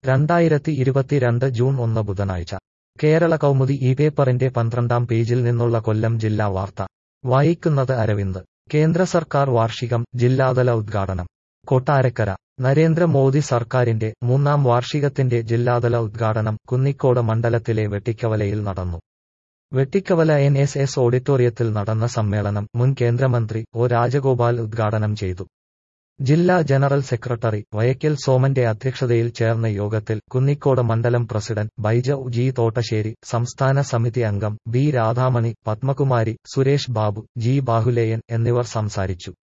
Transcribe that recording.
രണ്ടായിരത്തി ഇരുപത്തിരണ്ട് ജൂൺ ഒന്ന് ബുധനാഴ്ച കേരള കൗമുദി ഈ പേപ്പറിന്റെ പന്ത്രണ്ടാം പേജിൽ നിന്നുള്ള കൊല്ലം ജില്ലാ വാർത്ത വായിക്കുന്നത് അരവിന്ദ് കേന്ദ്ര സർക്കാർ വാർഷികം ജില്ലാതല ഉദ്ഘാടനം കൊട്ടാരക്കര നരേന്ദ്രമോദി സർക്കാരിന്റെ മൂന്നാം വാർഷികത്തിന്റെ ജില്ലാതല ഉദ്ഘാടനം കുന്നിക്കോട് മണ്ഡലത്തിലെ വെട്ടിക്കവലയിൽ നടന്നു വെട്ടിക്കവല എൻ എസ് എസ് ഓഡിറ്റോറിയത്തിൽ നടന്ന സമ്മേളനം മുൻ കേന്ദ്രമന്ത്രി ഒ രാജഗോപാൽ ഉദ്ഘാടനം ചെയ്തു ജില്ലാ ജനറൽ സെക്രട്ടറി വയക്കൽ സോമന്റെ അധ്യക്ഷതയിൽ ചേർന്ന യോഗത്തിൽ കുന്നിക്കോട് മണ്ഡലം പ്രസിഡന്റ് ബൈജ ജി തോട്ടശ്ശേരി സംസ്ഥാന സമിതി അംഗം ബി രാധാമണി പത്മകുമാരി സുരേഷ് ബാബു ജി ബാഹുലേയൻ എന്നിവർ സംസാരിച്ചു